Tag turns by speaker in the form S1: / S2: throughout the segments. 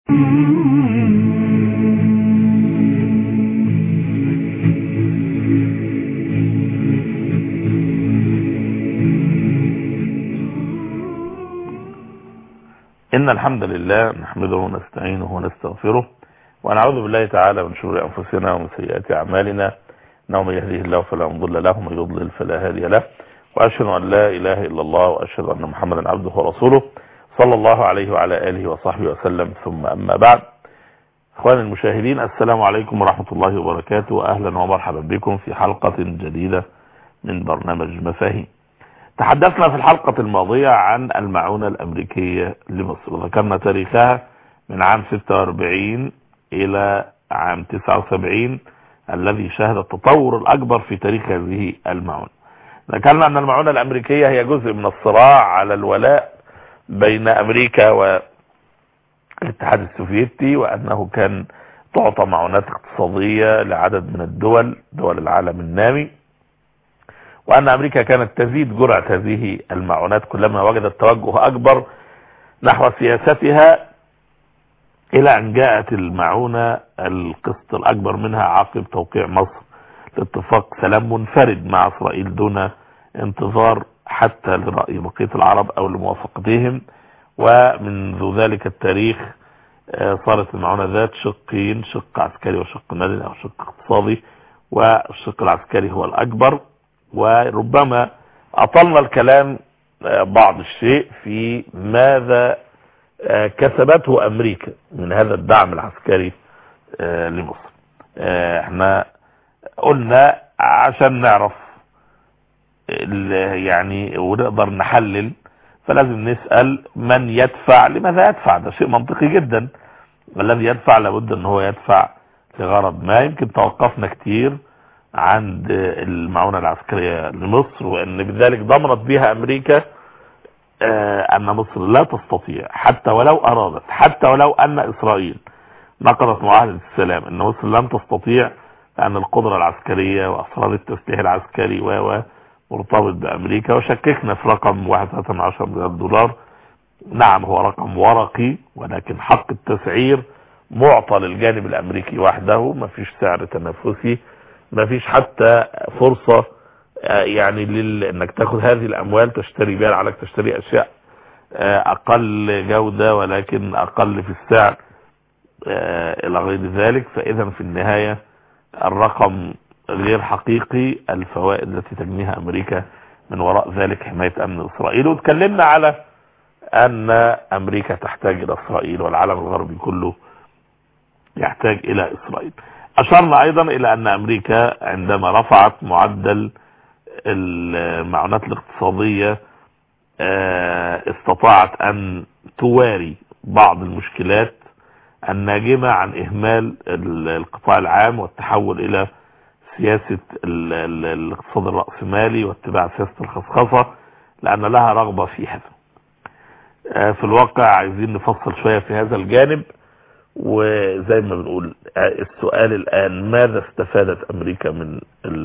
S1: إن الحمد لله نحمده ونستعينه ونستغفره ونعوذ بالله تعالى من شرور أنفسنا ومن سيئات أعمالنا إنه من يهديه الله فلا مضل له ومن يضلل فلا هادي له وأشهد أن لا إله إلا الله وأشهد أن محمدا عبده ورسوله صلى الله عليه وعلى آله وصحبه وسلم ثم أما بعد اخواني المشاهدين السلام عليكم ورحمة الله وبركاته اهلا ومرحبا بكم في حلقة جديدة من برنامج مفاهيم تحدثنا في الحلقة الماضية عن المعونة الامريكية لمصر وذكرنا تاريخها من عام 46 الى عام 79 الذي شهد التطور الاكبر في تاريخ هذه المعونة ذكرنا ان المعونة الامريكية هي جزء من الصراع على الولاء بين امريكا و الاتحاد السوفيتي وانه كان تعطى معونات اقتصادية لعدد من الدول دول العالم النامي وان امريكا كانت تزيد جرعة هذه المعونات كلما وجدت توجه اكبر نحو سياستها الى ان جاءت المعونة القسط الاكبر منها عقب توقيع مصر لاتفاق سلام منفرد مع اسرائيل دون انتظار حتى لرأي بقية العرب او لموافقتهم ومنذ ذلك التاريخ صارت المعونة ذات شقين شق عسكري وشق مدني او شق اقتصادي والشق العسكري هو الاكبر وربما اطلنا الكلام بعض الشيء في ماذا كسبته امريكا من هذا الدعم العسكري لمصر احنا قلنا عشان نعرف يعني ونقدر نحلل فلازم نسأل من يدفع لماذا يدفع ده شيء منطقي جدا والذي يدفع لابد ان هو يدفع لغرض ما يمكن توقفنا كتير عند المعونة العسكرية لمصر وان بذلك ضمنت بها امريكا ان مصر لا تستطيع حتى ولو ارادت حتى ولو ان اسرائيل نقضت معاهدة السلام ان مصر لم تستطيع لان القدرة العسكرية واسرار التسليح العسكري و مرتبط بامريكا وشككنا في رقم 1.13 مليار دولار نعم هو رقم ورقي ولكن حق التسعير معطى للجانب الامريكي وحده ما فيش سعر تنافسي ما فيش حتى فرصة يعني لل... انك تاخد هذه الاموال تشتري بها عليك تشتري اشياء اقل جودة ولكن اقل في السعر الى غير ذلك فاذا في النهاية الرقم غير حقيقي الفوائد التي تجنيها امريكا من وراء ذلك حماية امن اسرائيل وتكلمنا على ان امريكا تحتاج الى اسرائيل والعالم الغربي كله يحتاج الى اسرائيل اشرنا ايضا الى ان امريكا عندما رفعت معدل المعونات الاقتصادية استطاعت ان تواري بعض المشكلات الناجمة عن اهمال القطاع العام والتحول الى سياسة الاقتصاد الرأسمالي واتباع سياسة الخصخصة لأن لها رغبة في هذا في الواقع عايزين نفصل شوية في هذا الجانب وزي ما بنقول السؤال الآن ماذا استفادت أمريكا من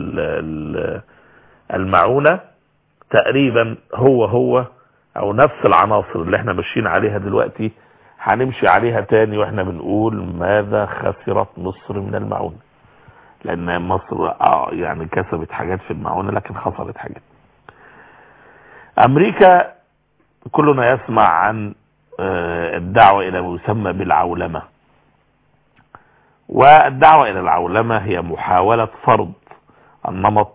S1: المعونة تقريبا هو هو أو نفس العناصر اللي احنا ماشيين عليها دلوقتي هنمشي عليها تاني واحنا بنقول ماذا خسرت مصر من المعونة لان مصر اه يعني كسبت حاجات في المعونة لكن خسرت حاجات امريكا كلنا يسمع عن الدعوة الى ما يسمى بالعولمة والدعوة الى العولمة هي محاولة فرض النمط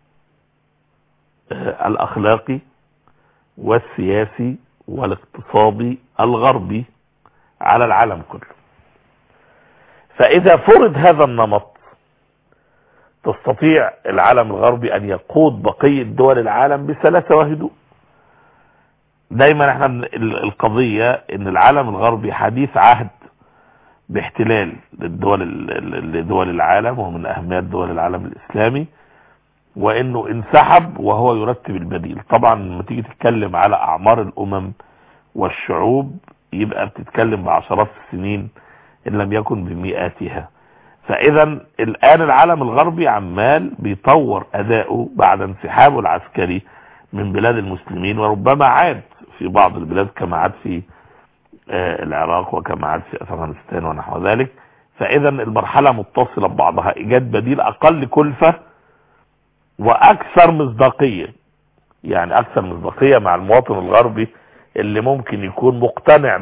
S1: الاخلاقي والسياسي والاقتصادي الغربي على العالم كله فاذا فرض هذا النمط تستطيع العالم الغربي ان يقود بقية دول العالم بسلاسة وهدوء دايما احنا القضية ان العالم الغربي حديث عهد باحتلال للدول لدول العالم ومن اهميات دول العالم الاسلامي وانه انسحب وهو يرتب البديل طبعا لما تيجي تتكلم على اعمار الامم والشعوب يبقى بتتكلم بعشرات السنين ان لم يكن بمئاتها فاذا الان العالم الغربي عمال بيطور اداؤه بعد انسحابه العسكري من بلاد المسلمين وربما عاد في بعض البلاد كما عاد في العراق وكما عاد في افغانستان ونحو ذلك فاذا المرحلة متصلة ببعضها ايجاد بديل اقل كلفة واكثر مصداقية يعني اكثر مصداقية مع المواطن الغربي اللي ممكن يكون مقتنع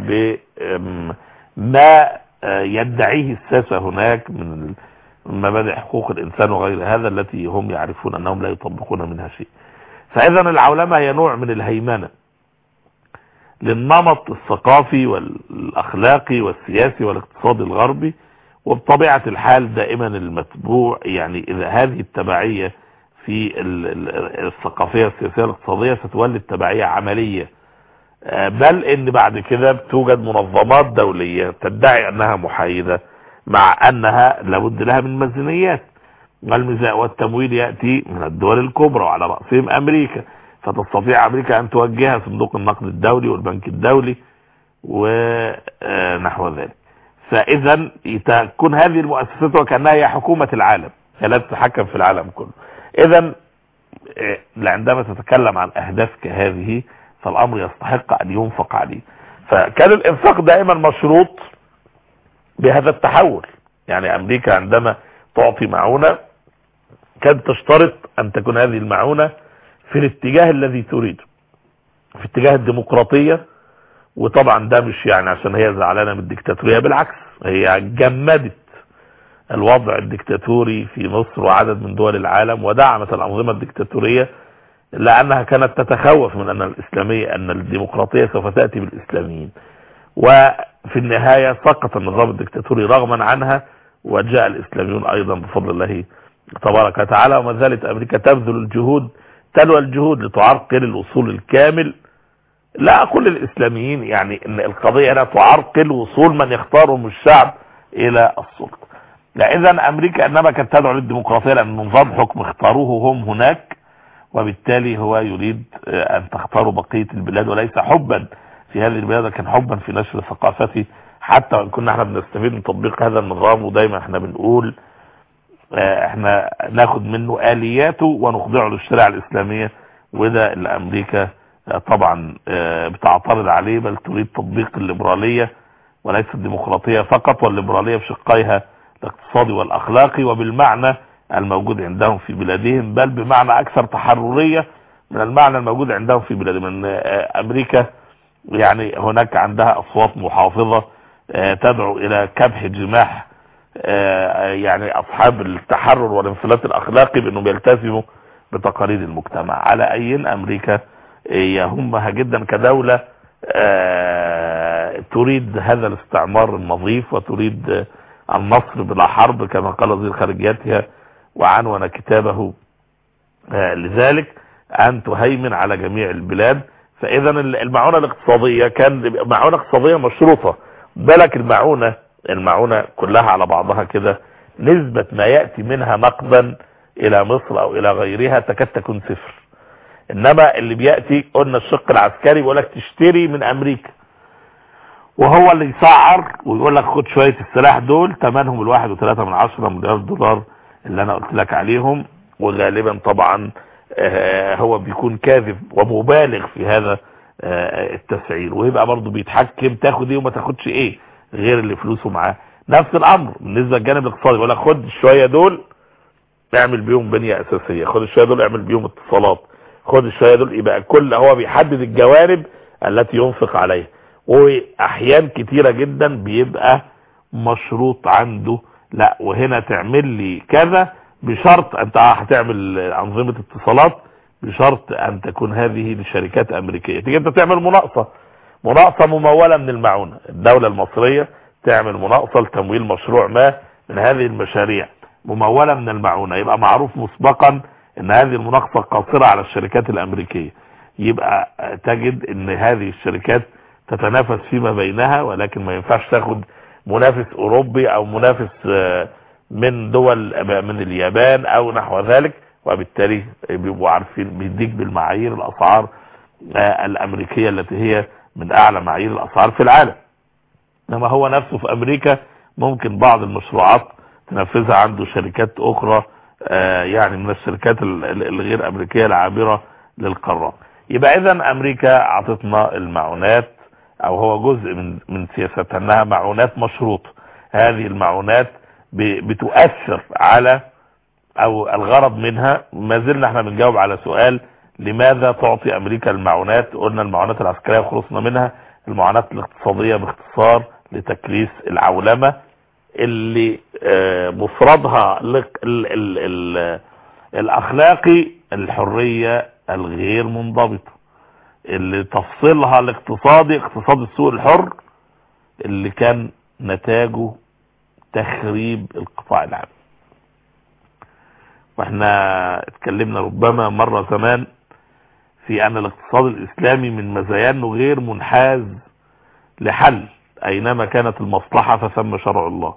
S1: بما يدعيه الساسة هناك من مبادئ حقوق الانسان وغير هذا التي هم يعرفون انهم لا يطبقون منها شيء فاذا العولمة هي نوع من الهيمنة للنمط الثقافي والاخلاقي والسياسي والاقتصادي الغربي وبطبيعة الحال دائما المتبوع يعني اذا هذه التبعية في الثقافية السياسية الاقتصادية ستولد تبعية عملية بل ان بعد كده بتوجد منظمات دولية تدعي انها محايدة مع انها لابد لها من ميزانيات والميزان والتمويل يأتي من الدول الكبرى وعلى رأسهم امريكا فتستطيع امريكا ان توجهها صندوق النقد الدولي والبنك الدولي ونحو ذلك فاذا تكون هذه المؤسسات وكأنها هي حكومة العالم هي لا تتحكم في العالم كله اذا عندما تتكلم عن اهداف كهذه فالامر يستحق ان ينفق عليه فكان الانفاق دائما مشروط بهذا التحول يعني امريكا عندما تعطي معونة كانت تشترط ان تكون هذه المعونة في الاتجاه الذي تريده في اتجاه الديمقراطية وطبعا ده مش يعني عشان هي زعلانة من الدكتاتورية بالعكس هي جمدت الوضع الدكتاتوري في مصر وعدد من دول العالم ودعمت الانظمة الدكتاتورية لانها كانت تتخوف من ان الاسلامية ان الديمقراطية سوف تأتي بالاسلاميين وفي النهاية سقط النظام الدكتاتوري رغما عنها وجاء الاسلاميون ايضا بفضل الله تبارك وتعالى وما زالت امريكا تبذل الجهود تلوى الجهود لتعرقل الاصول الكامل لا اقول الاسلاميين يعني ان القضية لا تعرقل وصول من يختارهم الشعب الى السلطة لا اذا امريكا انما كانت تدعو للديمقراطية لان نظام حكم اختاروه هم هناك وبالتالي هو يريد ان تختاروا بقية البلاد وليس حبا في هذه البلاد كان حبا في نشر ثقافته حتى وان كنا احنا بنستفيد من تطبيق هذا النظام ودايما احنا بنقول احنا ناخد منه الياته ونخضعه للشريعه الاسلاميه وده اللي امريكا طبعا بتعترض عليه بل تريد تطبيق الليبراليه وليس الديمقراطيه فقط والليبراليه بشقيها الاقتصادي والاخلاقي وبالمعنى الموجود عندهم في بلادهم بل بمعنى اكثر تحرريه من المعنى الموجود عندهم في بلادهم ان امريكا يعني هناك عندها اصوات محافظه تدعو الى كبح جماح يعني اصحاب التحرر والانفلات الاخلاقي بانهم يلتزموا بتقاليد المجتمع على اي امريكا يهمها جدا كدولة تريد هذا الاستعمار النظيف وتريد النصر بلا حرب كما قال وزير خارجيتها وعنون كتابه لذلك ان تهيمن على جميع البلاد فاذا المعونة الاقتصادية كان معونة اقتصادية مشروطة بالك المعونة المعونة كلها على بعضها كده نسبة ما يأتي منها نقدا الى مصر او الى غيرها تكاد تكون صفر انما اللي بيأتي قلنا الشق العسكري بيقول لك تشتري من امريكا وهو اللي يسعر ويقول لك خد شوية السلاح دول تمنهم الواحد وثلاثة من عشرة مليار دولار اللي انا قلت لك عليهم وغالبا طبعا هو بيكون كاذب ومبالغ في هذا التسعير ويبقى برضه بيتحكم تاخد ايه وما تاخدش ايه غير اللي فلوسه معاه نفس الامر بالنسبه للجانب الاقتصادي يقول لك خد الشويه دول اعمل بيهم بنيه اساسيه خد الشويه دول اعمل بيهم اتصالات خد الشويه دول يبقى كل هو بيحدد الجوانب التي ينفق عليها واحيان كتيره جدا بيبقى مشروط عنده لا وهنا تعمل لي كذا بشرط انت هتعمل انظمه اتصالات بشرط ان تكون هذه لشركات امريكيه تيجي انت تعمل مناقصه مناقصه مموله من المعونه الدوله المصريه تعمل مناقصه لتمويل مشروع ما من هذه المشاريع مموله من المعونه يبقى معروف مسبقا ان هذه المناقصه قاصره على الشركات الامريكيه يبقى تجد ان هذه الشركات تتنافس فيما بينها ولكن ما ينفعش تاخد منافس اوروبي او منافس من دول من اليابان او نحو ذلك وبالتالي بيبقوا عارفين بيديك بالمعايير الاسعار الامريكيه التي هي من اعلى معايير الاسعار في العالم انما هو نفسه في امريكا ممكن بعض المشروعات تنفذها عنده شركات اخرى يعني من الشركات الغير امريكيه العابره للقارات يبقى اذا امريكا اعطتنا المعونات او هو جزء من من سياستها انها معونات مشروطه هذه المعونات بتؤثر على او الغرض منها ما زلنا احنا بنجاوب على سؤال لماذا تعطي امريكا المعونات قلنا المعونات العسكرية وخلصنا منها المعونات الاقتصادية باختصار لتكريس العولمة اللي مفردها الاخلاقي الحرية الغير منضبطة اللي تفصيلها الاقتصادي اقتصاد السوق الحر اللي كان نتاجه تخريب القطاع العام واحنا اتكلمنا ربما مرة زمان في ان الاقتصاد الاسلامي من مزاياه انه غير منحاز لحل اينما كانت المصلحة فثم شرع الله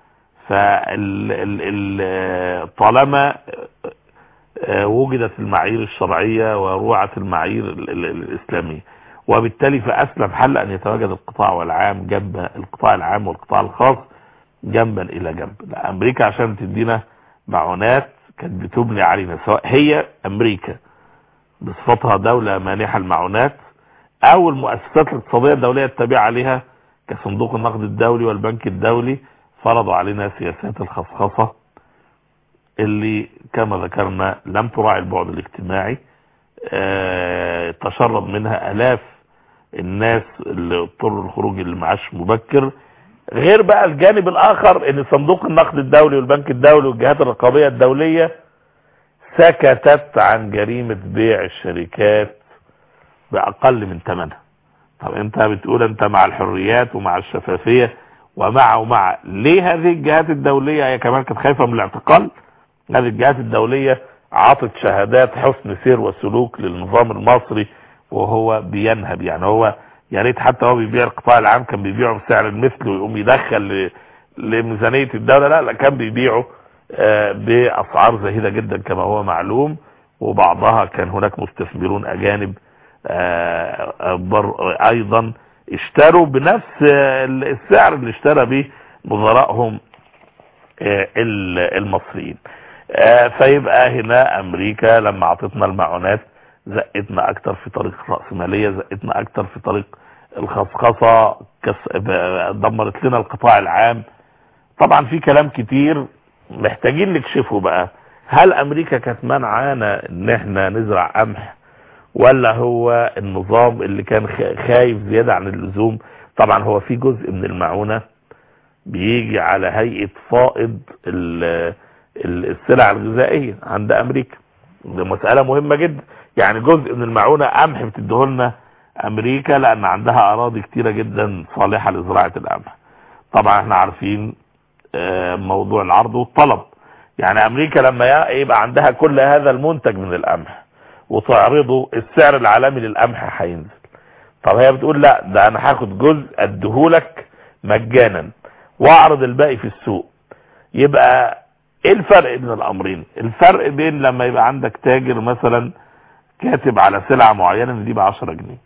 S1: فطالما وجدت المعايير الشرعية وروعت المعايير الاسلامية وبالتالي فاسلم حل ان يتواجد القطاع والعام جنب القطاع العام والقطاع الخاص جنبا الى جنب امريكا عشان تدينا معونات كانت بتبني علينا سواء هي امريكا بصفتها دولة مانحة المعونات او المؤسسات الاقتصادية الدولية التابعة عليها كصندوق النقد الدولي والبنك الدولي فرضوا علينا سياسات الخصخصة اللي كما ذكرنا لم تراعي البعد الاجتماعي اه تشرب منها الاف الناس اللي اضطروا الخروج المعاش مبكر غير بقى الجانب الاخر ان صندوق النقد الدولي والبنك الدولي والجهات الرقابية الدولية سكتت عن جريمة بيع الشركات باقل من ثمنها طب انت بتقول انت مع الحريات ومع الشفافية ومع ومع ليه هذه الجهات الدولية هي كمان كانت خايفة من الاعتقال هذه الجهات الدولية عطت شهادات حسن سير وسلوك للنظام المصري وهو بينهب يعني هو يا ريت حتى هو بيبيع القطاع العام كان بيبيعه بسعر المثل ويقوم يدخل لميزانية الدولة لا لا كان بيبيعه باسعار زهيدة جدا كما هو معلوم وبعضها كان هناك مستثمرون اجانب ايضا اشتروا بنفس السعر اللي اشترى به مدراءهم المصريين فيبقى هنا امريكا لما اعطتنا المعونات زقتنا اكتر في طريق الرأسمالية زقتنا اكتر في طريق الخصخصة دمرت لنا القطاع العام طبعا في كلام كتير محتاجين نكشفه بقى هل امريكا كانت منعانا ان احنا نزرع قمح ولا هو النظام اللي كان خايف زيادة عن اللزوم طبعا هو في جزء من المعونة بيجي على هيئة فائض السلع الغذائية عند امريكا دي مسألة مهمة جدا يعني جزء من المعونة قمح بتديهولنا امريكا لان عندها اراضي كتيرة جدا صالحة لزراعة القمح طبعا احنا عارفين موضوع العرض والطلب يعني امريكا لما يبقى عندها كل هذا المنتج من القمح وتعرضه السعر العالمي للقمح هينزل طب هي بتقول لا ده انا هاخد جزء اديهولك مجانا واعرض الباقي في السوق يبقى ايه الفرق بين الامرين الفرق بين لما يبقى عندك تاجر مثلا كاتب على سلعة معينة ان دي ب 10 جنيه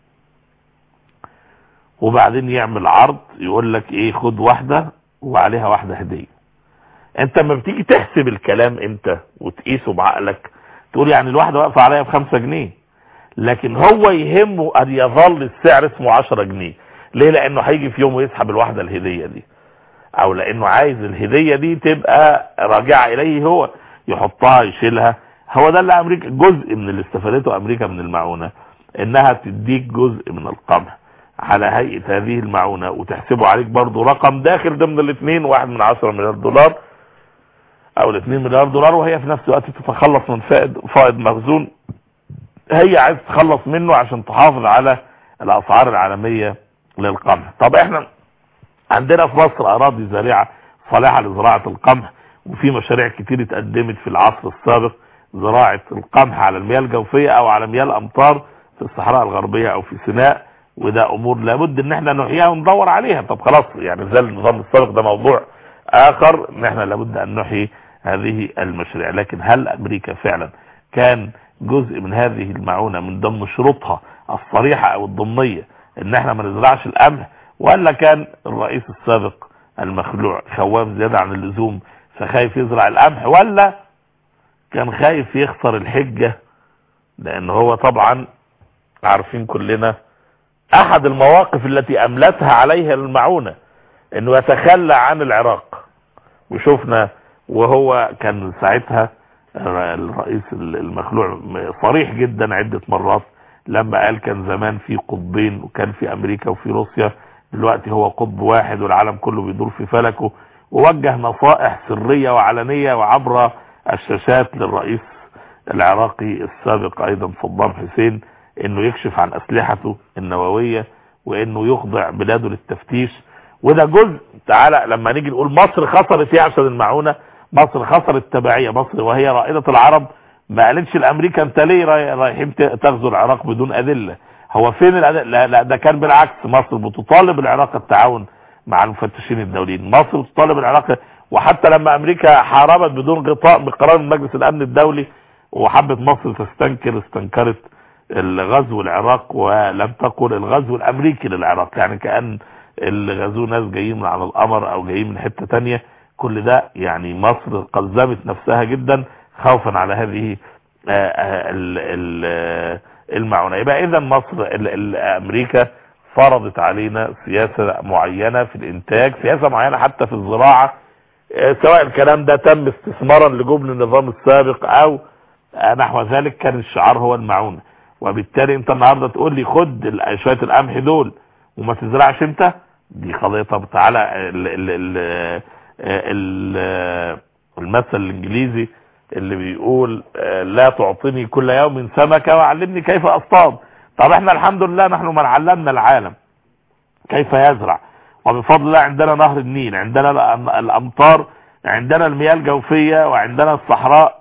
S1: وبعدين يعمل عرض يقول لك ايه خد واحدة وعليها واحدة هدية انت لما بتيجي تحسب الكلام انت وتقيسه بعقلك تقول يعني الواحدة واقفة عليها بخمسة جنيه لكن هو يهمه ان يظل السعر اسمه 10 جنيه ليه لانه هيجي في يوم ويسحب الواحدة الهدية دي او لانه عايز الهدية دي تبقى راجعة اليه هو يحطها يشيلها هو ده اللي امريكا جزء من اللي استفادته امريكا من المعونة انها تديك جزء من القمح على هيئة هذه المعونة وتحسبه عليك برضو رقم داخل ضمن الاثنين واحد من عشرة مليار دولار او الاثنين مليار دولار وهي في نفس الوقت تتخلص من فائد فائض مخزون هي عايز تخلص منه عشان تحافظ على الاسعار العالمية للقمح طب احنا عندنا في مصر اراضي زارعة صالحة لزراعة القمح وفي مشاريع كتير اتقدمت في العصر السابق زراعة القمح على المياه الجوفية او على مياه الامطار في الصحراء الغربية او في سيناء وده امور لابد ان احنا نحييها وندور عليها طب خلاص يعني زي النظام السابق ده موضوع اخر ان احنا لابد ان نحيي هذه المشاريع لكن هل امريكا فعلا كان جزء من هذه المعونة من ضمن شروطها الصريحة او الضمنية ان احنا ما نزرعش القمح ولا كان الرئيس السابق المخلوع خوام زيادة عن اللزوم فخايف يزرع القمح ولا كان خايف يخسر الحجة لان هو طبعا عارفين كلنا احد المواقف التي املتها عليها المعونة انه يتخلى عن العراق وشفنا وهو كان ساعتها الرئيس المخلوع صريح جدا عدة مرات لما قال كان زمان في قطبين وكان في امريكا وفي روسيا دلوقتي هو قطب واحد والعالم كله بيدور في فلكه ووجه نصائح سرية وعلنية وعبر الشاشات للرئيس العراقي السابق ايضا صدام حسين انه يكشف عن اسلحته النووية وانه يخضع بلاده للتفتيش وده جزء تعالى لما نيجي نقول مصر خسرت ايه عشان المعونة مصر خسرت تبعية مصر وهي رائدة العرب ما قالتش الامريكا انت ليه رايحين تغزو العراق بدون ادلة هو فين الأدلة لا, لا ده كان بالعكس مصر بتطالب العراق التعاون مع المفتشين الدوليين مصر بتطالب العراق وحتى لما امريكا حاربت بدون غطاء بقرار من مجلس الامن الدولي وحبت مصر تستنكر استنكرت الغزو العراق ولم تقل الغزو الامريكي للعراق يعني كأن اللي غزوه ناس جايين من على القمر او جايين من حتة تانية كل ده يعني مصر قلزمت نفسها جدا خوفا على هذه المعونة يبقى اذا مصر امريكا فرضت علينا سياسة معينة في الانتاج سياسة معينة حتى في الزراعة سواء الكلام ده تم استثمارا لجبن النظام السابق او نحو ذلك كان الشعار هو المعونة وبالتالي انت النهاردة تقول لي خد شوية القمح دول وما تزرعش انت دي قضية طب تعالى ال ال ال ال المثل الانجليزي اللي بيقول لا تعطيني كل يوم سمكة وعلمني كيف اصطاد طب احنا الحمد لله نحن من علمنا العالم كيف يزرع وبفضل الله عندنا نهر النيل عندنا الامطار عندنا المياه الجوفية وعندنا الصحراء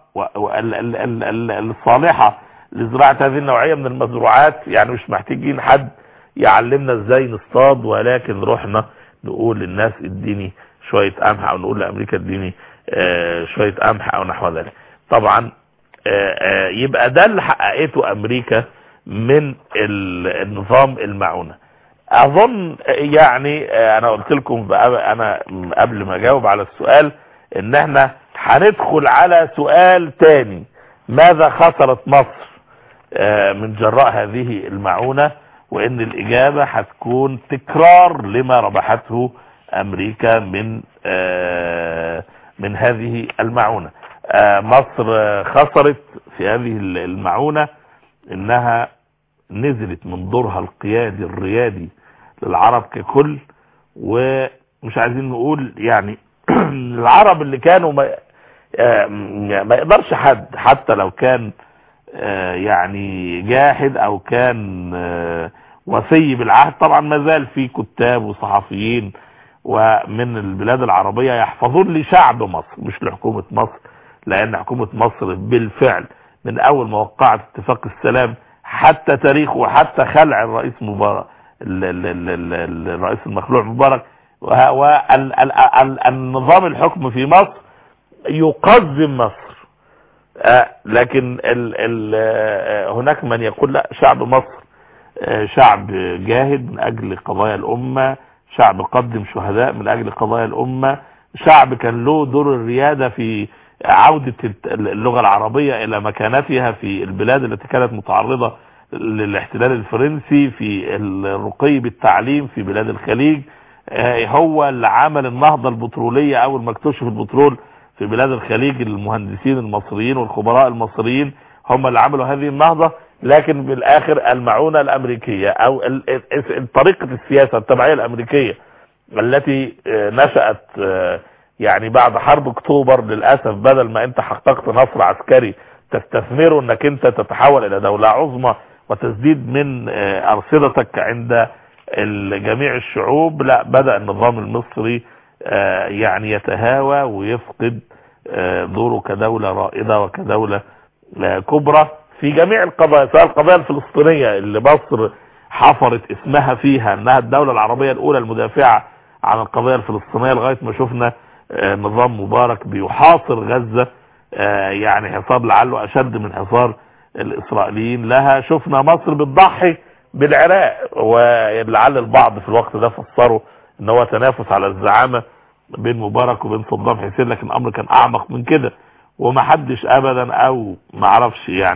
S1: الصالحة لزراعة هذه النوعية من المزروعات يعني مش محتاجين حد يعلمنا ازاي نصطاد ولكن رحنا نقول للناس اديني شوية قمح او نقول لامريكا اديني اه شوية قمح او نحو ذلك طبعا اه اه يبقى ده اللي حققته امريكا من النظام المعونة اظن يعني انا قلت لكم انا قبل ما اجاوب على السؤال ان احنا هندخل على سؤال تاني ماذا خسرت مصر من جراء هذه المعونة وان الاجابة هتكون تكرار لما ربحته امريكا من من هذه المعونة مصر خسرت في هذه المعونة انها نزلت من دورها القيادي الريادي للعرب ككل ومش عايزين نقول يعني العرب اللي كانوا ما, ما يقدرش حد حتى لو كان يعني جاحد او كان وفي بالعهد طبعا ما زال في كتاب وصحفيين ومن البلاد العربية يحفظون لشعب مصر مش لحكومة مصر لان حكومة مصر بالفعل من اول ما وقعت اتفاق السلام حتى تاريخه وحتى خلع الرئيس مبارك الرئيس المخلوع مبارك والنظام الحكم في مصر يقزم مصر لكن ال ال هناك من يقول لا شعب مصر شعب جاهد من اجل قضايا الامة شعب قدم شهداء من اجل قضايا الامة شعب كان له دور الريادة في عودة اللغة العربية الى مكانتها في البلاد التي كانت متعرضة للاحتلال الفرنسي في الرقي بالتعليم في بلاد الخليج هو اللي عمل النهضة البترولية اول ما اكتشف البترول في بلاد الخليج المهندسين المصريين والخبراء المصريين هم اللي عملوا هذه النهضة لكن بالاخر المعونة الامريكية او طريقة السياسة التبعية الامريكية التي نشأت يعني بعد حرب اكتوبر للأسف بدل ما انت حققت نصر عسكري تستثمره انك انت تتحول الى دولة عظمى وتزديد من ارصدتك عند جميع الشعوب لا بدأ النظام المصري يعني يتهاوى ويفقد دوره كدولة رائدة وكدولة كبرى في جميع القضايا سواء القضايا الفلسطينية اللي مصر حفرت اسمها فيها انها الدولة العربية الاولى المدافعة عن القضية الفلسطينية لغاية ما شفنا نظام مبارك بيحاصر غزة يعني حصار لعله اشد من حصار الاسرائيليين لها شفنا مصر بتضحي بالعراق ولعل البعض في الوقت ده فسروا ان هو تنافس على الزعامة بين مبارك وبين صدام حسين لكن الامر كان اعمق من كده ومحدش ابدا او معرفش يعني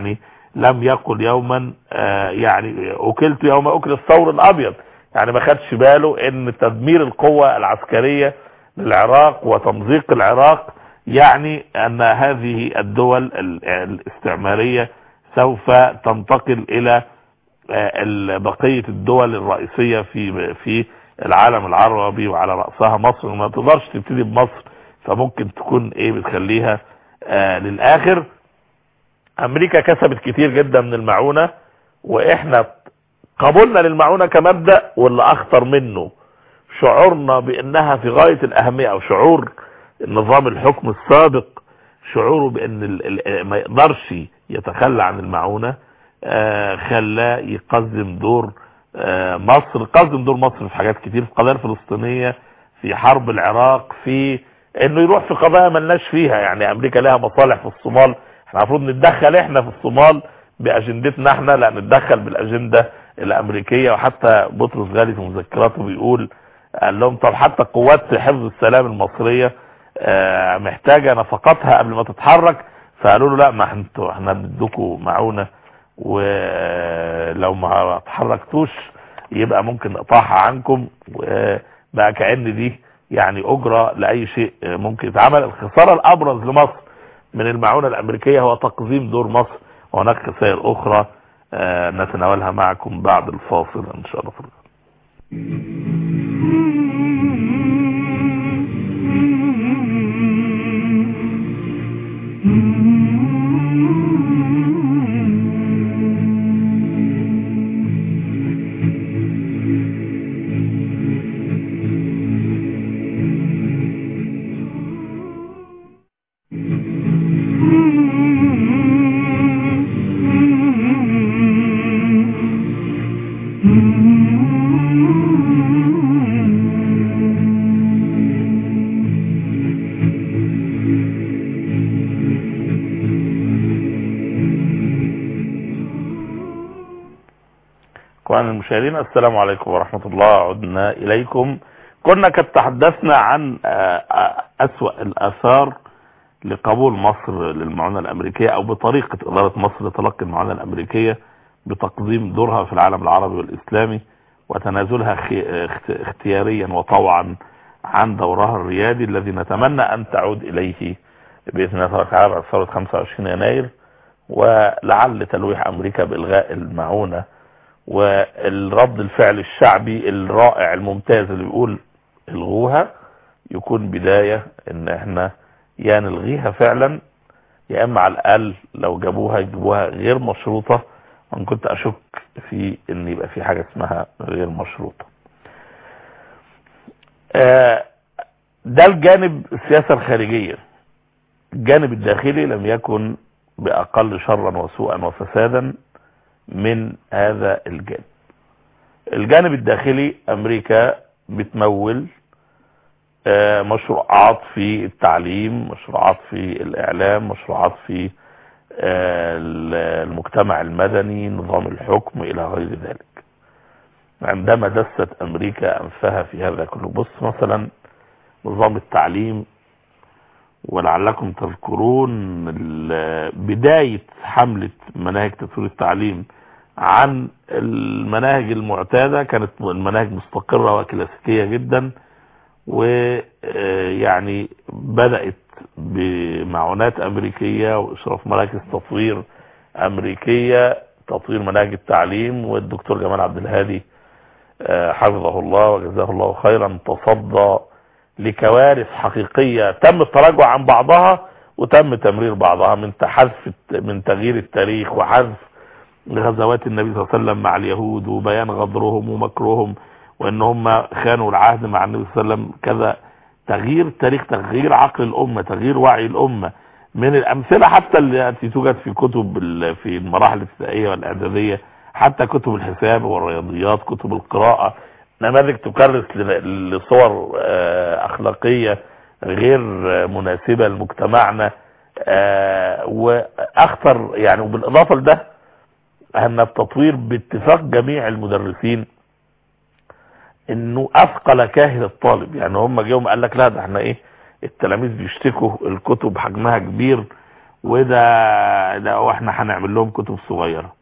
S1: لم يقل يوما آه، يعني اكلت يوم اكل الثور الابيض يعني ما خدش باله ان تدمير القوة العسكرية للعراق وتمزيق العراق يعني ان هذه الدول ال- الاستعمارية سوف تنتقل الى آه، بقية الدول الرئيسية في في العالم العربي وعلى رأسها مصر ما تقدرش تبتدي بمصر فممكن تكون ايه بتخليها آه للاخر امريكا كسبت كتير جدا من المعونة واحنا قبولنا للمعونة كمبدأ واللي اخطر منه شعورنا بانها في غاية الاهمية او شعور نظام الحكم السابق شعوره بان ال- ال- ما يقدرش يتخلى عن المعونة آه خلاه يقدم دور آه مصر قدم دور مصر في حاجات كتير في القضايا الفلسطينية في حرب العراق في انه يروح في قضايا ملناش فيها يعني امريكا لها مصالح في الصومال احنا المفروض نتدخل احنا في الصومال باجندتنا احنا لا نتدخل بالاجنده الامريكيه وحتى بطرس غالي في مذكراته بيقول قال لهم طب حتى قوات حفظ السلام المصريه آه، محتاجه نفقاتها قبل ما تتحرك فقالوا له لا ما انتوا احنا بندوكوا معونه ولو ما اتحركتوش يبقى ممكن نقطعها عنكم وبقى كأن دي يعني أجرة لأي شيء ممكن يتعمل الخسارة الأبرز لمصر من المعونة الأمريكية هو تقديم دور مصر وهناك خسائر أخرى آه، نتناولها معكم بعد الفاصل إن شاء الله اخوان المشاهدين السلام عليكم ورحمة الله عدنا اليكم كنا قد تحدثنا عن آه، آه، اسوأ الاثار لقبول مصر للمعونة الامريكية او بطريقة ادارة مصر لتلقي المعونة الامريكية بتقديم دورها في العالم العربي والاسلامي وتنازلها خي- اخت- اختياريا وطوعا عن دورها الريادي الذي نتمنى ان تعود اليه باذن الله تعالى بعد ثورة 25 يناير ولعل تلويح امريكا بالغاء المعونه والرد الفعل الشعبي الرائع الممتاز اللي بيقول الغوها يكون بداية ان احنا يا نلغيها فعلا يا اما على الاقل لو جابوها يجيبوها غير مشروطة وانا كنت اشك في ان يبقى في حاجة اسمها غير مشروطة آه، ده الجانب السياسة الخارجية الجانب الداخلي لم يكن باقل شرا وسوءا وفسادا من هذا الجانب الجانب الداخلي امريكا بتمول آه، مشروعات في التعليم مشروعات في الاعلام مشروعات في آه، المجتمع المدني نظام الحكم الى غير ذلك عندما دست امريكا انفها في هذا كله بص مثلا نظام التعليم ولعلكم تذكرون ال- بداية حملة مناهج تطوير التعليم عن المناهج المعتادة كانت المناهج مستقرة وكلاسيكية جدا ويعني بدأت بمعونات أمريكية وإشراف مراكز تطوير أمريكية تطوير مناهج التعليم والدكتور جمال عبد الهادي آه، حفظه الله وجزاه الله خيرا تصدى لكوارث حقيقية تم التراجع عن بعضها وتم تمرير بعضها من حذف من تغيير التاريخ وحذف غزوات النبي صلى الله عليه وسلم مع اليهود وبيان غدرهم ومكرهم وان هم خانوا العهد مع النبي صلى الله عليه وسلم كذا تغيير التاريخ تغيير عقل الامه تغيير وعي الامه من الامثله حتى التي توجد في كتب ال- في المراحل الابتدائيه والاعداديه حتى كتب الحساب والرياضيات كتب القراءه نماذج تكرس ل- لصور آه، اخلاقيه غير آه، مناسبه لمجتمعنا آه، واخطر يعني وبالاضافه لده ان التطوير باتفاق جميع المدرسين انه اثقل كاهل الطالب يعني هم جيهم قال لك لا ده احنا ايه التلاميذ بيشتكوا الكتب حجمها كبير وده ده واحنا هنعمل لهم كتب صغيرة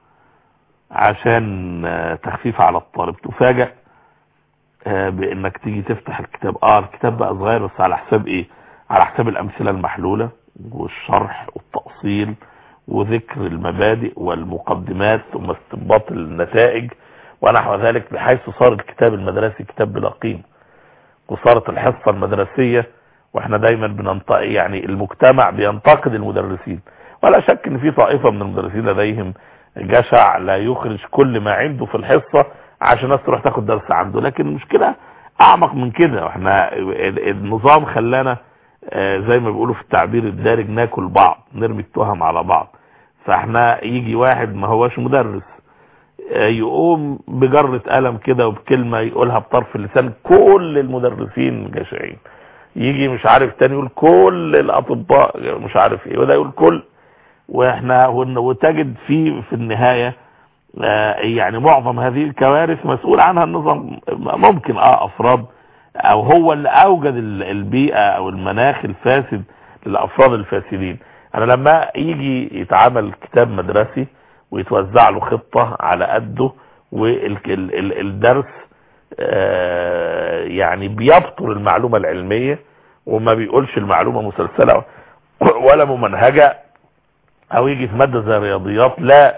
S1: عشان آه، تخفيف على الطالب تفاجأ آه، بانك تيجي تفتح الكتاب اه الكتاب بقى صغير بس على حساب ايه على حساب الامثلة المحلولة والشرح والتأصيل وذكر المبادئ والمقدمات ثم استنباط النتائج ونحو ذلك بحيث صار الكتاب المدرسي كتاب بلا قيمة وصارت الحصة المدرسية واحنا دايما بننطق يعني المجتمع بينتقد المدرسين ولا شك ان في طائفة من المدرسين لديهم جشع لا يخرج كل ما عنده في الحصة عشان الناس تروح تاخد درس عنده لكن المشكلة اعمق من كده احنا النظام خلانا آه، زي ما بيقولوا في التعبير الدارج ناكل بعض نرمي التهم على بعض فاحنا يجي واحد ما هوش مدرس آه، يقوم بجرة قلم كده وبكلمة يقولها بطرف اللسان كل المدرسين جشعين يجي مش عارف تاني يقول كل الاطباء مش عارف ايه وده يقول كل واحنا وتجد في في النهاية آه، يعني معظم هذه الكوارث مسؤول عنها النظام ممكن اه افراد او هو اللي اوجد البيئة او المناخ الفاسد للافراد الفاسدين انا لما يجي يتعمل كتاب مدرسي ويتوزع له خطة على قده والدرس آه، يعني بيبطر المعلومة العلمية وما بيقولش المعلومة مسلسلة ولا ممنهجة او يجي في مادة زي الرياضيات لا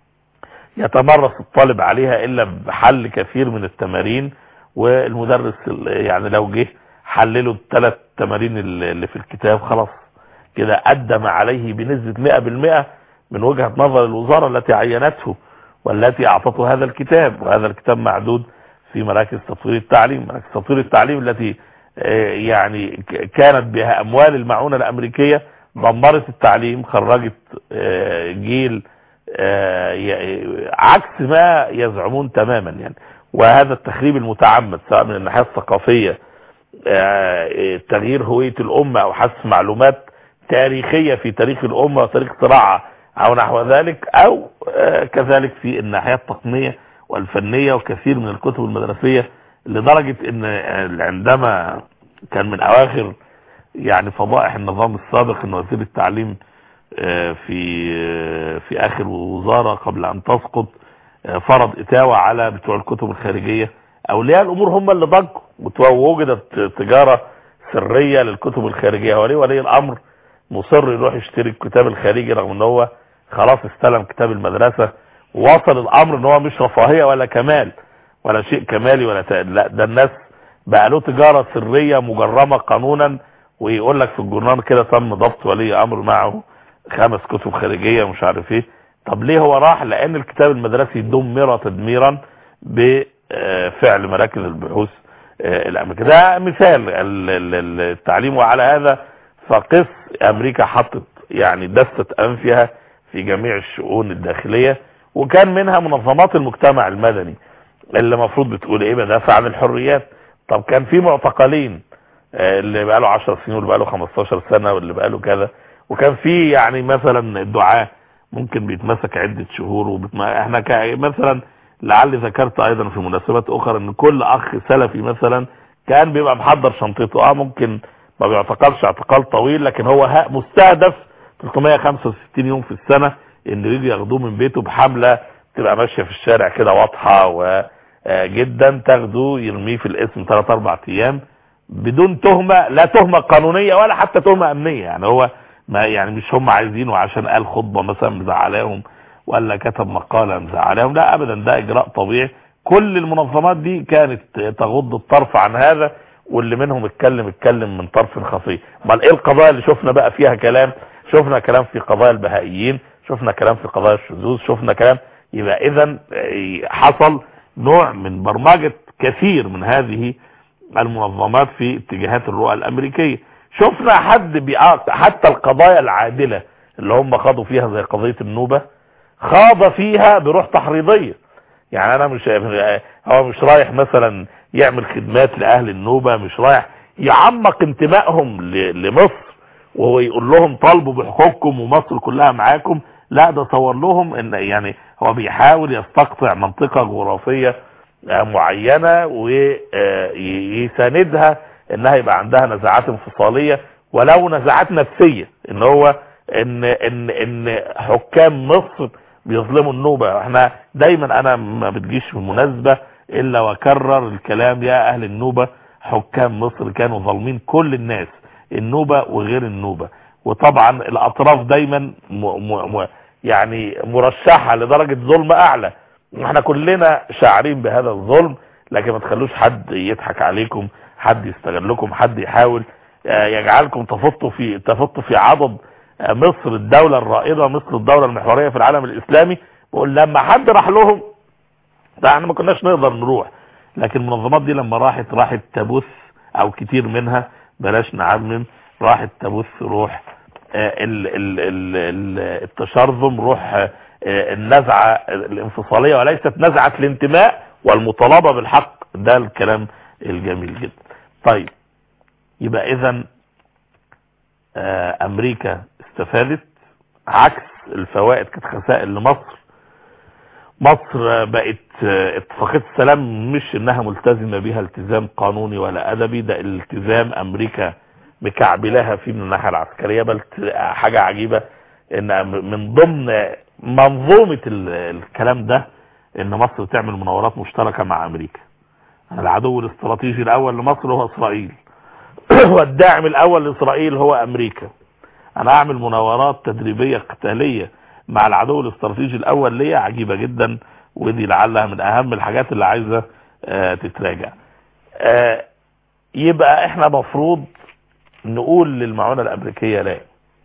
S1: يتمرس الطالب عليها الا بحل كثير من التمارين والمدرس يعني لو جه حلله الثلاث تمارين اللي في الكتاب خلاص كده قدم عليه بنسبة 100% من وجهة نظر الوزارة التي عينته والتي اعطته هذا الكتاب وهذا الكتاب معدود في مراكز تطوير التعليم مراكز تطوير التعليم التي آه، يعني كانت بها اموال المعونة الامريكية دمرت التعليم خرجت آه، جيل آه، عكس ما يزعمون تماما يعني وهذا التخريب المتعمد سواء من الناحية الثقافية تغيير هوية الامة او حذف معلومات تاريخية في تاريخ الامة وتاريخ صراعها او نحو ذلك او كذلك في الناحية التقنية والفنية وكثير من الكتب المدرسية لدرجة ان عندما كان من اواخر يعني فضائح النظام السابق ان وزير التعليم آه، في آه، في اخر وزارة قبل ان تسقط آه، فرض اتاوة على بتوع الكتب الخارجية اولياء الامور هم اللي ضجوا ووجدت تجارة سرية للكتب الخارجية وليه ولي الامر مصر يروح يشتري الكتاب الخارجي رغم ان هو خلاص استلم كتاب المدرسة وصل الامر ان هو مش رفاهية ولا كمال ولا شيء كمالي ولا تقل. لا ده الناس بقى له تجارة سرية مجرمة قانونا ويقول لك في الجورنال كده تم ضبط ولي امر معه خمس كتب خارجية مش عارف ايه طب ليه هو راح لان الكتاب المدرسي دمر تدميرا بفعل مراكز البحوث آه، الامريكيه ده مثال التعليم وعلى هذا فقس امريكا حطت يعني دست انفها في جميع الشؤون الداخلية وكان منها منظمات المجتمع المدني اللي المفروض بتقول ايه بدافع عن الحريات طب كان في معتقلين آه، اللي بقى له 10 سنين واللي بقى له 15 سنة واللي بقى له كذا وكان في يعني مثلا الدعاء ممكن بيتمسك عدة شهور وبتم... احنا مثلا لعلي ذكرت ايضا في مناسبات اخرى ان كل اخ سلفي مثلا كان بيبقى محضر شنطته اه ممكن ما بيعتقلش اعتقال طويل لكن هو مستهدف 365 يوم في السنة ان يجي ياخدوه من بيته بحملة تبقى ماشية في الشارع كده واضحة وجدا تاخدوه يرميه في الاسم 3 4 ايام بدون تهمة لا تهمة قانونية ولا حتى تهمة امنية يعني هو ما يعني مش هم عايزينه عشان قال خطبة مثلا مزعلاهم ولا كتب مقالة مزعلاهم لا ابدا ده اجراء طبيعي كل المنظمات دي كانت تغض الطرف عن هذا واللي منهم اتكلم اتكلم من طرف خفي امال ايه القضايا اللي شفنا بقى فيها كلام شفنا كلام في قضايا البهائيين شفنا كلام في قضايا الشذوذ شفنا كلام يبقى اذا حصل نوع من برمجة كثير من هذه المنظمات في اتجاهات الرؤى الامريكية شفنا حد حتى القضايا العادلة اللي هم خاضوا فيها زي قضية النوبة خاض فيها بروح تحريضية يعني انا مش هو مش رايح مثلا يعمل خدمات لاهل النوبة مش رايح يعمق انتمائهم لمصر وهو يقول لهم طالبوا بحقوقكم ومصر كلها معاكم لا ده صور لهم ان يعني هو بيحاول يستقطع منطقة جغرافية آه، معينة ويساندها انها يبقى عندها نزاعات انفصالية ولو نزاعات نفسية ان هو ان ان ان حكام مصر بيظلموا النوبة احنا دايما انا ما بتجيش في مناسبة الا وكرر الكلام يا اهل النوبة حكام مصر كانوا ظالمين كل الناس النوبة وغير النوبة وطبعا الاطراف دايما م م م يعني مرشحة لدرجة ظلم اعلى احنا كلنا شاعرين بهذا الظلم لكن ما تخلوش حد يضحك عليكم حد يستغلكم حد يحاول يجعلكم تفطوا في تفطوا في عضد مصر الدولة الرائدة مصر الدولة المحورية في العالم الاسلامي بقول لما حد راح لهم ده احنا ما كناش نقدر نروح لكن المنظمات دي لما راحت راحت تبث او كتير منها بلاش نعمم راحت تبث روح ال ال ال التشرذم روح النزعة الانفصالية وليست نزعة الانتماء والمطالبة بالحق ده الكلام الجميل جدا طيب يبقى اذا امريكا استفادت عكس الفوائد كانت خسائر لمصر مصر بقت اتفاقية السلام مش انها ملتزمة بها التزام قانوني ولا ادبي ده التزام امريكا مكعبلها فيه من الناحية العسكرية بل حاجة عجيبة ان من ضمن منظومة الكلام ده ان مصر تعمل مناورات مشتركة مع امريكا العدو الاستراتيجي الاول لمصر هو اسرائيل والداعم الاول لاسرائيل هو امريكا انا اعمل مناورات تدريبية قتالية مع العدو الاستراتيجي الاول ليا عجيبة جدا ودي لعلها من اهم الحاجات اللي عايزة اه تتراجع اه يبقى احنا مفروض نقول للمعونة الامريكية لا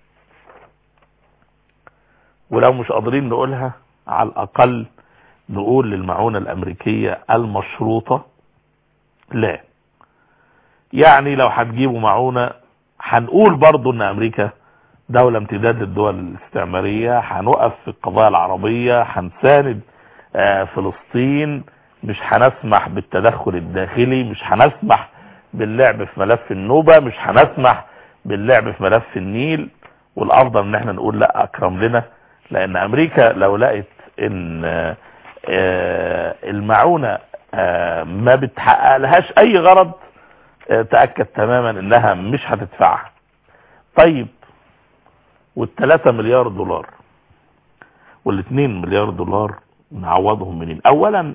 S1: ولو مش قادرين نقولها على الاقل نقول للمعونة الامريكية المشروطة لا يعني لو هتجيبوا معونة هنقول برضو ان امريكا دولة امتداد للدول الاستعمارية هنقف في القضايا العربية هنساند آه فلسطين مش هنسمح بالتدخل الداخلي مش هنسمح باللعب في ملف النوبة مش هنسمح باللعب في ملف النيل والافضل ان احنا نقول لا اكرم لنا لان امريكا لو لقت ان آه المعونة آه ما بتحقق لهاش اي غرض تأكد تماما انها مش هتدفعها طيب والثلاثة مليار دولار والاثنين مليار دولار نعوضهم منين اولا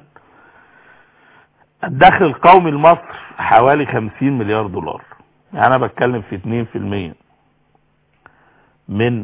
S1: الدخل القومي لمصر حوالي 50 مليار دولار يعني انا بتكلم في 2% من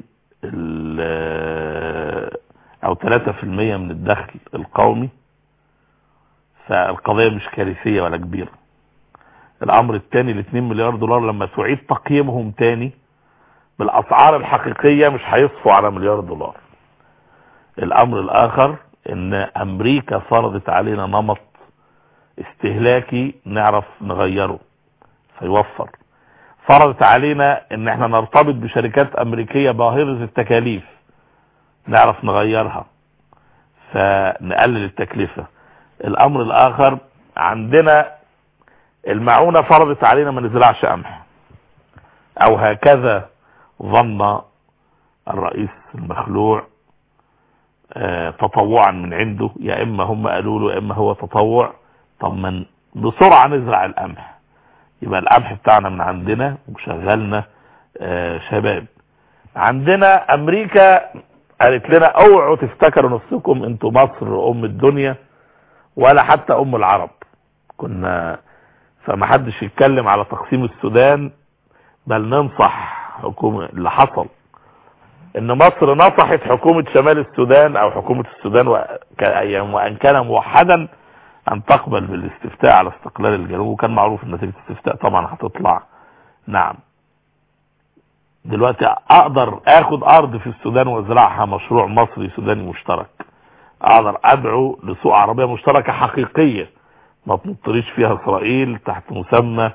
S1: او 3% من الدخل القومي فالقضية مش كارثية ولا كبيرة الامر الثاني ال 2 مليار دولار لما تعيد تقييمهم تاني بالاسعار الحقيقية مش هيصفوا على مليار دولار الامر الاخر ان امريكا فرضت علينا نمط استهلاكي نعرف نغيره فيوفر فرضت علينا ان احنا نرتبط بشركات امريكية باهظة التكاليف نعرف نغيرها فنقلل التكلفة الامر الاخر عندنا المعونة فرضت علينا ما نزرعش قمح او هكذا ظن الرئيس المخلوع اه تطوعا من عنده يا اما هم قالوا له يا اما هو تطوع طب من بسرعة نزرع القمح يبقى القمح بتاعنا من عندنا وشغلنا اه شباب عندنا امريكا قالت لنا اوعوا تفتكروا نفسكم انتوا مصر ام الدنيا ولا حتى ام العرب كنا فما حدش يتكلم على تقسيم السودان بل ننصح حكومة اللي حصل ان مصر نصحت حكومة شمال السودان او حكومة السودان وان كان موحدا ان تقبل بالاستفتاء على استقلال الجنوب وكان معروف ان نتيجة الاستفتاء طبعا هتطلع نعم دلوقتي اقدر اخد ارض في السودان وازرعها مشروع مصري سوداني مشترك اقدر ادعو لسوق عربية مشتركة حقيقية ما تنطريش فيها اسرائيل تحت مسمى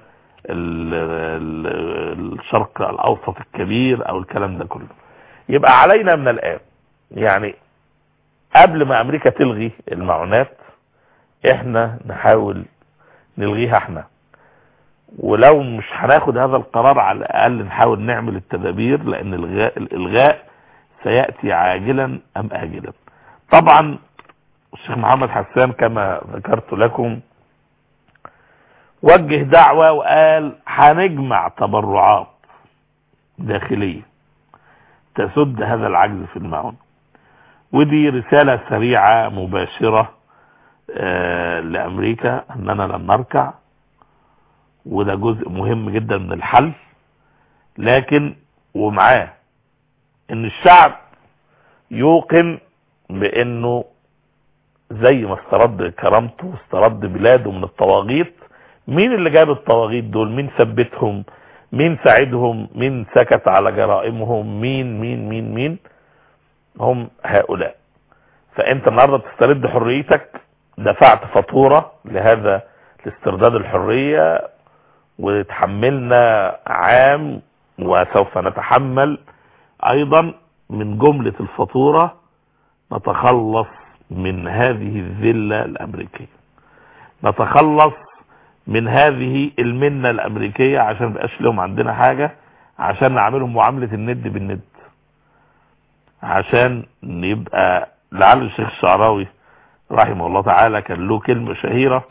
S1: الشرق الاوسط الكبير او الكلام ده كله يبقى علينا من الان يعني قبل ما امريكا تلغي المعونات احنا نحاول نلغيها احنا ولو مش هناخد هذا القرار على الاقل نحاول نعمل التدابير لان الغاء الالغاء سياتي عاجلا ام اجلا طبعا الشيخ محمد حسان كما ذكرت لكم وجه دعوة وقال هنجمع تبرعات داخلية تسد هذا العجز في المعونة ودي رسالة سريعة مباشرة آه لأمريكا أننا لن نركع وده جزء مهم جدا من الحل لكن ومعاه ان الشعب يوقن بانه زي ما استرد كرامته واسترد بلاده من الطواغيت مين اللي جاب الطواغيت دول مين ثبتهم مين ساعدهم مين سكت على جرائمهم مين مين مين مين هم هؤلاء فانت النهارده بتسترد حريتك دفعت فاتوره لهذا لاسترداد الحريه وتحملنا عام وسوف نتحمل ايضا من جملة الفاتورة نتخلص من هذه الذلة الامريكية نتخلص من هذه المنة الامريكية عشان مبقاش لهم عندنا حاجة عشان نعملهم معاملة الند بالند عشان نبقى لعل الشيخ الشعراوي رحمه الله تعالى كان له كلمة شهيرة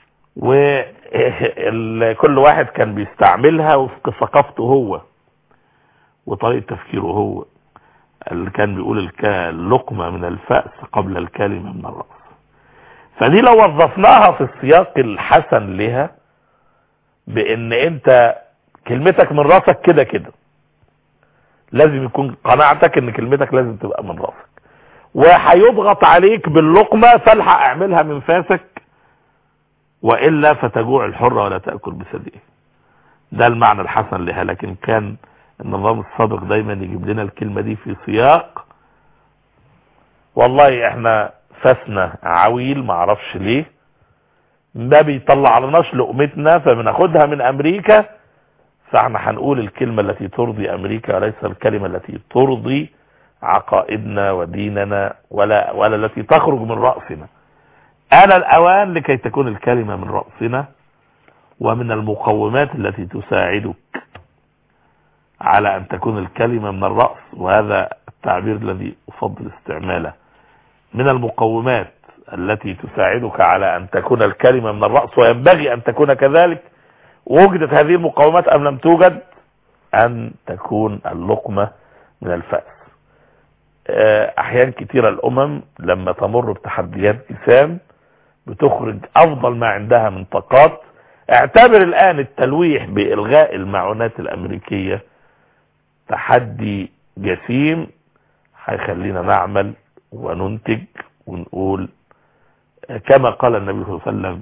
S1: وكل واحد كان بيستعملها وفق ثقافته هو وطريقة تفكيره هو اللي كان بيقول اللقمة من الفأس قبل الكلمة من الرأس فدي لو وظفناها في السياق الحسن لها بان انت كلمتك من راسك كده كده لازم يكون قناعتك ان كلمتك لازم تبقى من راسك وهيضغط عليك باللقمة فالحق اعملها من فاسك وإلا فتجوع الحرة ولا تأكل بثديها ده المعنى الحسن لها لكن كان النظام السابق دايما يجيب لنا الكلمة دي في سياق والله احنا فسنا عويل معرفش ليه ما بيطلع لناش لقمتنا فبناخدها من امريكا فاحنا هنقول الكلمة التي ترضي امريكا وليس الكلمة التي ترضي عقائدنا وديننا ولا ولا التي تخرج من رأسنا آن الأوان لكي تكون الكلمة من رأسنا ومن المقومات التي تساعدك على أن تكون الكلمة من الرأس وهذا التعبير الذي أفضل استعماله من المقومات التي تساعدك على أن تكون الكلمة من الرأس وينبغي أن تكون كذلك وجدت هذه المقومات أم لم توجد أن تكون اللقمة من الفأس أحيان كثيرة الأمم لما تمر بتحديات جسام بتخرج أفضل ما عندها من طاقات اعتبر الآن التلويح بإلغاء المعونات الأمريكية تحدي جسيم هيخلينا نعمل وننتج ونقول كما قال النبي صلى الله عليه وسلم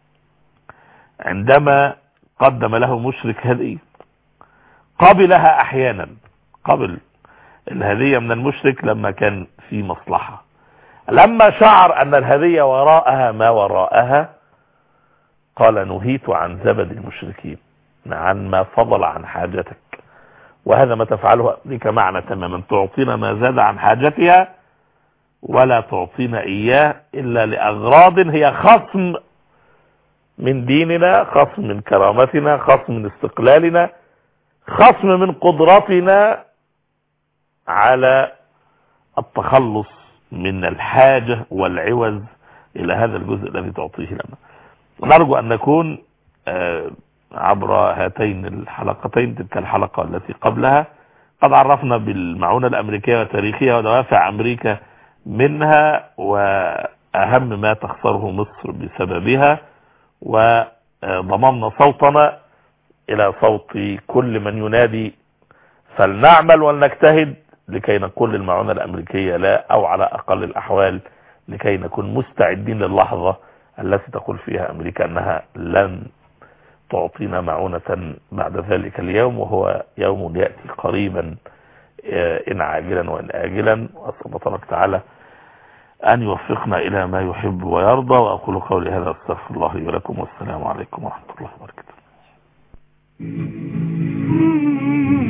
S1: عندما قدم له مشرك هدية قبلها احيانا قبل الهدية من المشرك لما كان في مصلحة لما شعر ان الهدية وراءها ما وراءها قال نهيت عن زبد المشركين عن ما فضل عن حاجتك وهذا ما تفعله امريكا معنا تماما تعطينا ما زاد عن حاجتها ولا تعطينا اياه الا لاغراض هي خصم من ديننا خصم من كرامتنا خصم من استقلالنا خصم من قدرتنا على التخلص من الحاجة والعوز الى هذا الجزء الذي تعطيه لنا نرجو ان نكون عبر هاتين الحلقتين تلك الحلقة التي قبلها قد عرفنا بالمعونة الامريكية وتاريخها ودوافع امريكا منها واهم ما تخسره مصر بسببها وضممنا صوتنا الى صوت كل من ينادي فلنعمل ولنجتهد لكي نكون للمعونة الامريكية لا او على اقل الاحوال لكي نكون مستعدين للحظة التي تقول فيها امريكا انها لن تعطينا معونة بعد ذلك اليوم وهو يوم يأتي قريبا إن عاجلا وإن آجلا وأسأل الله تعالى أن يوفقنا إلى ما يحب ويرضى وأقول قولي هذا أستغفر الله لي ولكم والسلام عليكم ورحمة الله وبركاته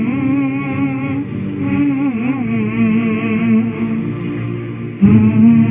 S1: Mm-hmm.